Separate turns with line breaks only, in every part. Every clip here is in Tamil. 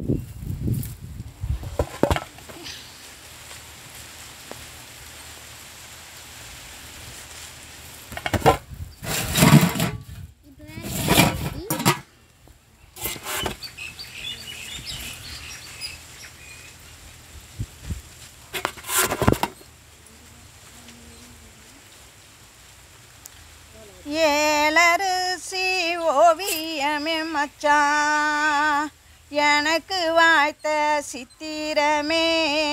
ஏலரிசி ஓவியமே மச்சான் எனக்கு வாய்த்த சித்திரமே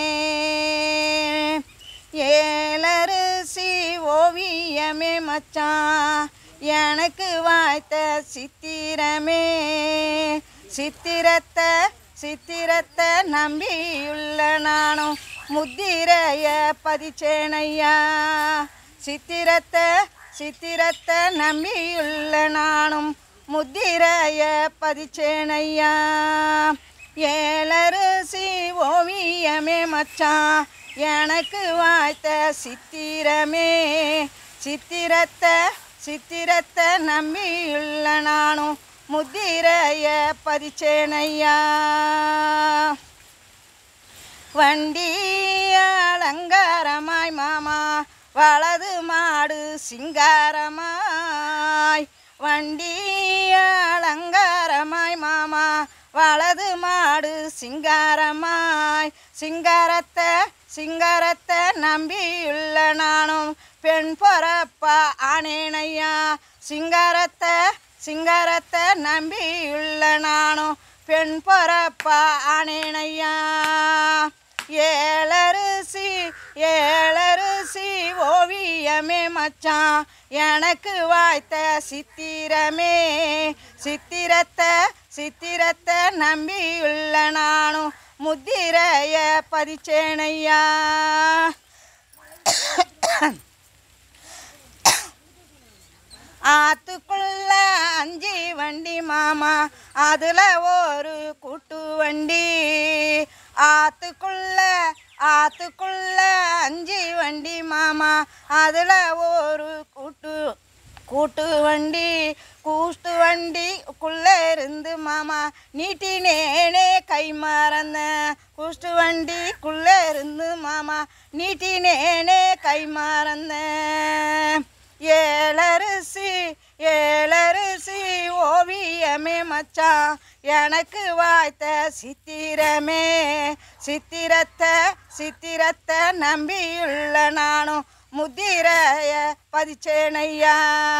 ஏலரிசி ஓவியமே மச்சான் எனக்கு வாய்த்த சித்திரமே சித்திரத்தை சித்திரத்தை நம்பியுள்ள நானும் முத்திரைய பதிச்சேனையா சித்திரத்தை சித்திரத்தை நம்பியுள்ள நானும் முத்திரைய பதிச்சேனையா ஏலரிசி ஓவியமே மச்சான் எனக்கு வாய்த்த சித்திரமே சித்திரத்தை சித்திரத்தை நம்பியுள்ள நானும் முத்திரைய பதிச்சேனையா வண்டி அலங்காரமாய் மாமா வலது மாடு சிங்காரமாய் வண்டி அலங்காரமாய் மாமா வலது மாடு சிங்காரமாய் சிங்காரத்தை சிங்காரத்தை நம்பியுள்ள நானும் பெண் பொறப்பா ஆனேனையா சிங்காரத்தை சிங்காரத்தை நம்பியுள்ள நானும் பெண் பொறப்பா ஆனேனையா ஏழரிசி ஏழரிசி ஓவியமே மச்சான் எனக்கு வாய்த்த சித்திரமே சித்திரத்தை சித்திரத்தை நம்பியுள்ள நானும் முத்திரைய பதிச்சேனையா ஆத்துக்குள்ள அஞ்சு வண்டி மாமா அதுல ஒரு கூட்டு வண்டி ஆத்துக்குள்ள ஆத்துக்குள்ள அஞ்சு வண்டி மாமா அதுல ஒரு கூட்டு கூட்டு வண்டி கூட்டு வண்டிக்குள்ள இருந்து மாமா நீட்டினேனே கை மறந்தேன் கூட்டு வண்டிக்குள்ள இருந்து மாமா நீட்டினேனே கை மறந்தேன் ஏழரிசி ஏழரிசி ஓவியமே மச்சான் எனக்கு வாய்த்த சித்திரமே சித்திரத்தை சித்திரத்தை நம்பியுள்ள நானும் முத்திரைய பதிச்சேனையா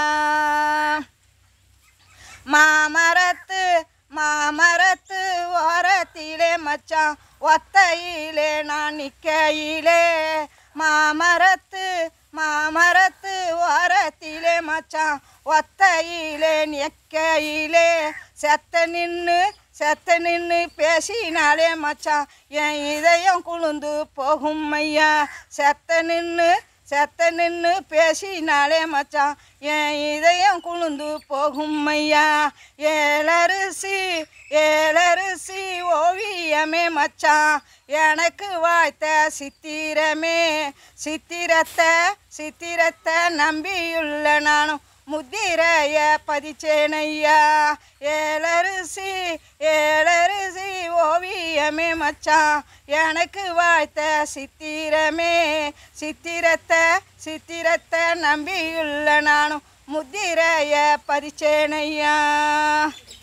மாமரத்து மாமரத்து ஓரத்திலே மச்சான் ஒத்தையிலே நான் நிக்கையிலே மாமரத்து மாமரத்து ஓரத்திலே மச்சான் ஒத்தையிலே நிக்கையிலே செத்த நின்று செத்த நின்று பேசினாலே மச்சான் என் இதயம் குளுந்து போகும் ஐயா செத்த நின்று செத்த நின்று பேசினாலே மச்சான் என் இதயம் குளுந்து போகும் ஐயா ஏழரிசி ஏழரிசி ஓவியமே மச்சான் எனக்கு வாய்த்த சித்திரமே சித்திரத்தை சித்திரத்தை நம்பியுள்ள நானும் முத்திரைய பதிச்சேனையா ஏழரிசி ஏழரிசி ஓவியமே மச்சான் எனக்கு வாய்த்த சித்திரமே சித்திரத்தை சித்திரத்தை நம்பியுள்ள நானும் முத்திரைய பதிச்சேனையா